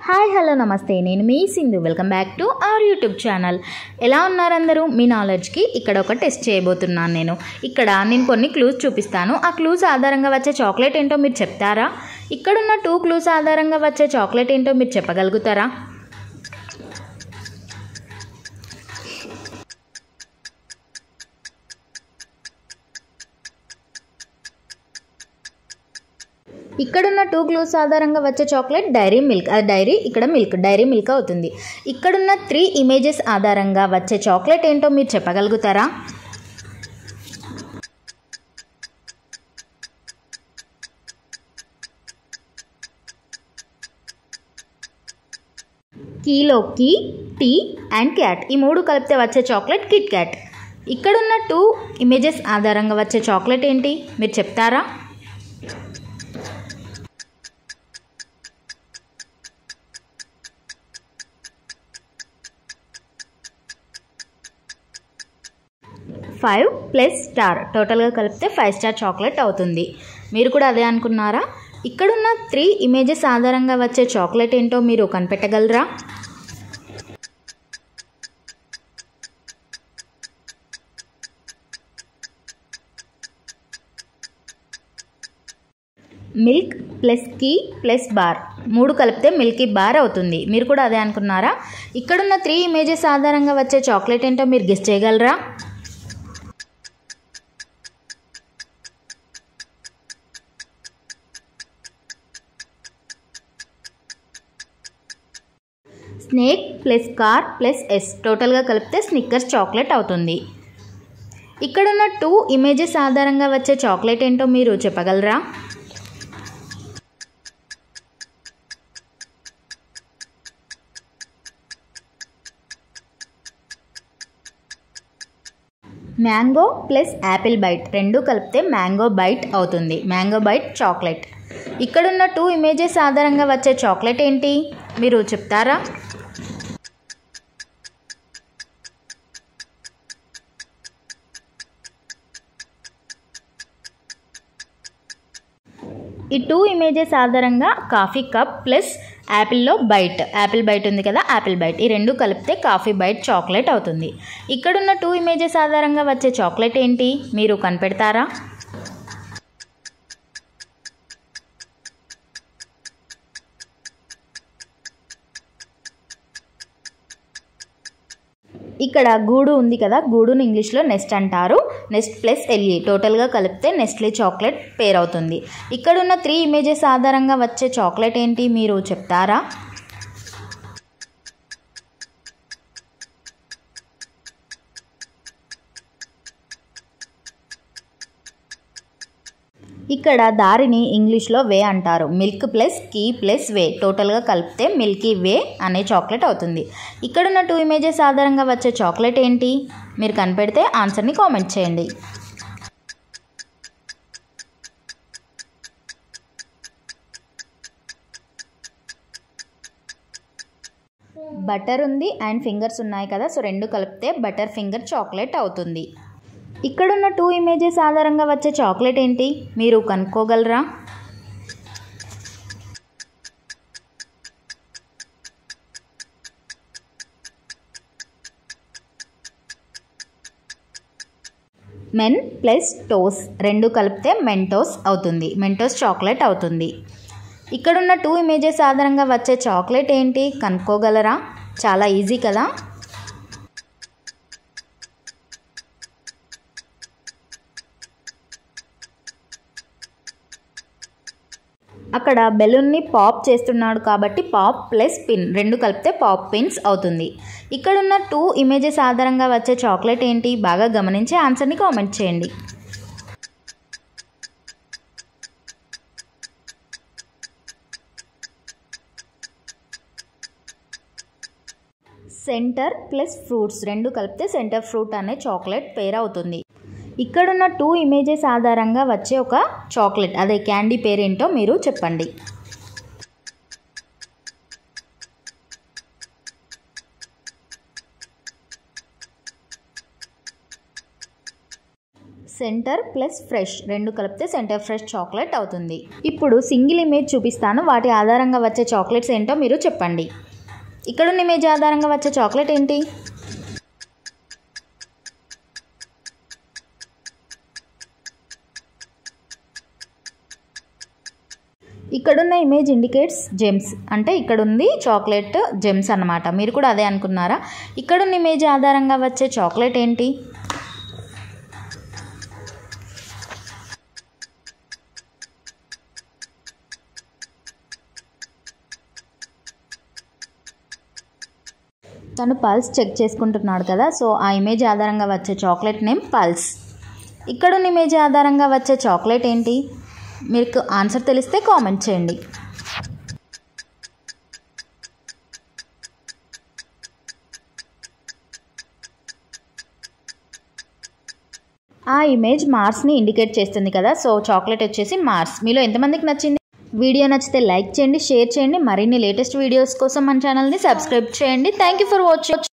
hi hello నమస్తే నేను మీ Sindhu welcome back to our YouTube channel ఎలా ఉన్నారందరూ మీ నాలెడ్జ్కి ఇక్కడ ఒక టెస్ట్ చేయబోతున్నాను నేను ఇక్కడ నేను కొన్ని క్లూస్ చూపిస్తాను ఆ క్లూస్ ఆధారంగా వచ్చే చాక్లెట్ ఏంటో మీరు చెప్తారా ఇక్కడున్న టూ క్లూస్ ఆధారంగా వచ్చే చాక్లెట్ ఏంటో మీరు చెప్పగలుగుతారా ఇక్కడున్న టూ క్లూస్ ఆధారంగా వచ్చే చాక్లెట్ డైరీ మిల్క్ అది డైరీ ఇక్కడ మిల్క్ డైరీ మిల్క్ అవుతుంది ఇక్కడున్న త్రీ ఇమేజెస్ ఆధారంగా వచ్చే చాక్లెట్ ఏంటో మీరు చెప్పగలుగుతారా కీలో కీ టీ అండ్ క్యాట్ ఈ మూడు కలిపితే వచ్చే చాక్లెట్ కిట్ క్యాట్ ఇక్కడున్న టూ ఇమేజెస్ ఆధారంగా వచ్చే చాక్లెట్ ఏంటి మీరు చెప్తారా ఫైవ్ ప్లస్ స్టార్ టోటల్గా కలిపితే ఫైవ్ స్టార్ చాక్లెట్ అవుతుంది మీరు కూడా అదే అనుకున్నారా ఇక్కడున్న త్రీ ఇమేజెస్ ఆధారంగా వచ్చే చాక్లెట్ ఏంటో మీరు కనిపెట్టగలరా milk plus key plus bar మూడు కలిపితే మిల్కీ బార్ అవుతుంది మీరు కూడా అదే అనుకున్నారా ఇక్కడున్న త్రీ ఇమేజెస్ ఆధారంగా వచ్చే చాక్లెట్ ఏంటో మీరు గెస్ట్ చేయగలరా snake plus car plus S టోటల్గా కలిపితే స్నిక్కర్స్ చాక్లెట్ అవుతుంది ఇక్కడున్న టూ ఇమేజెస్ ఆధారంగా వచ్చే చాక్లెట్ ఏంటో మీరు చెప్పగలరా మ్యాంగో ప్లస్ యాపిల్ బైట్ రెండు కలిపితే మ్యాంగో బైట్ అవుతుంది మ్యాంగో బైట్ చాక్లెట్ ఇక్కడున్న టూ ఇమేజెస్ ఆధారంగా వచ్చే చాక్లెట్ ఏంటి మీరు చెప్తారా ఈ టూ ఇమేజెస్ ఆధారంగా కాఫీ కప్ ప్లస్ యాపిల్లో బైట్ యాపిల్ బైట్ ఉంది కదా యాపిల్ బైట్ ఈ రెండు కలిపితే కాఫీ బైట్ చాక్లెట్ అవుతుంది ఇక్కడున్న టూ ఇమేజెస్ ఆధారంగా వచ్చే చాక్లెట్ ఏంటి మీరు కనిపెడతారా ఇక్కడ గూడు ఉంది కదా గూడుని ఇంగ్లీష్లో నెస్ట్ అంటారు నెస్ట్ ప్లస్ ఎల్ఈ టోటల్గా కలిపితే నెస్ట్లీ చాక్లెట్ పేరు అవుతుంది ఇక్కడున్న త్రీ ఇమేజెస్ ఆధారంగా వచ్చే చాక్లెట్ ఏంటి మీరు చెప్తారా ఇక్కడ దారిని ఇంగ్లీష్లో వే అంటారు milk plus key plus way టోటల్గా కలిపితే మిల్కీ వే అనే చాక్లెట్ అవుతుంది ఇక్కడున్న టూ ఇమేజెస్ ఆధారంగా వచ్చే చాక్లెట్ ఏంటి మీరు కనిపెడితే ఆన్సర్ని కామెంట్ చేయండి బటర్ ఉంది అండ్ ఫింగర్స్ ఉన్నాయి కదా సో రెండు కలిపితే బటర్ ఫింగర్ చాక్లెట్ అవుతుంది ఇక్కడున్న టూ ఇమేజెస్ ఆధారంగా వచ్చే చాక్లెట్ ఏంటి మీరు కనుక్కోగలరా మెన్ ప్లస్ టోస్ రెండు కలిపితే మెంటోస్ అవుతుంది మెంటోస్ చాక్లెట్ అవుతుంది ఇక్కడున్న టూ ఇమేజెస్ ఆధారంగా వచ్చే చాక్లెట్ ఏంటి కనుక్కోగలరా చాలా ఈజీ కదా అక్కడ బెలూన్ని పాప్ చేస్తున్నాడు కాబట్టి పాప్ ప్లస్ పిన్ రెండు కలిపితే పాప్ పిన్స్ అవుతుంది ఇక్కడున్న టూ ఇమేజెస్ ఆధారంగా వచ్చే చాక్లెట్ ఏంటి బాగా గమనించి ఆన్సర్ని కామెంట్ చేయండి సెంటర్ ప్లస్ ఫ్రూట్స్ రెండు కలిపితే సెంటర్ ఫ్రూట్ అనే చాక్లెట్ పేరు అవుతుంది ఇక్కడున్న టూ ఇమేజెస్ ఆధారంగా వచ్చే ఒక చాక్లెట్ అదే క్యాండీ పేరేంటో మీరు చెప్పండి సెంటర్ ప్లస్ ఫ్రెష్ రెండు కలిపితే సెంటర్ ఫ్రెష్ చాక్లెట్ అవుతుంది ఇప్పుడు సింగిల్ ఇమేజ్ చూపిస్తాను వాటి ఆధారంగా వచ్చే చాక్లెట్స్ ఏంటో మీరు చెప్పండి ఇక్కడున్న ఇమేజ్ ఆధారంగా వచ్చే చాక్లెట్ ఏంటి ఇక్కడున్న ఇమేజ్ ఇండికేట్స్ జెమ్స్ అంటే ఇక్కడ ఉంది చాక్లెట్ జెమ్స్ అన్నమాట మీరు కూడా అదే అనుకున్నారా ఇక్కడున్న ఇమేజ్ ఆధారంగా వచ్చే చాక్లెట్ ఏంటి తను పల్స్ చెక్ చేసుకుంటున్నాడు కదా సో ఆ ఇమేజ్ ఆధారంగా వచ్చే చాక్లెట్ నేమ్ పల్స్ ఇక్కడున్న ఇమేజ్ ఆధారంగా వచ్చే చాక్లెట్ ఏంటి మీకు ఆన్సర్ తెలిస్తే కామెంట్ చేయండి ఆ ఇమేజ్ మార్స్ని ఇండికేట్ చేస్తుంది కదా సో చాక్లెట్ వచ్చేసి మార్స్ మీలో ఎంతమందికి నచ్చింది వీడియో నచ్చితే లైక్ చేయండి షేర్ చేయండి మరిన్ని లేటెస్ట్ వీడియోస్ కోసం మన ఛానల్ని సబ్స్క్రైబ్ చేయండి థ్యాంక్ యూ ఫర్ వాచింగ్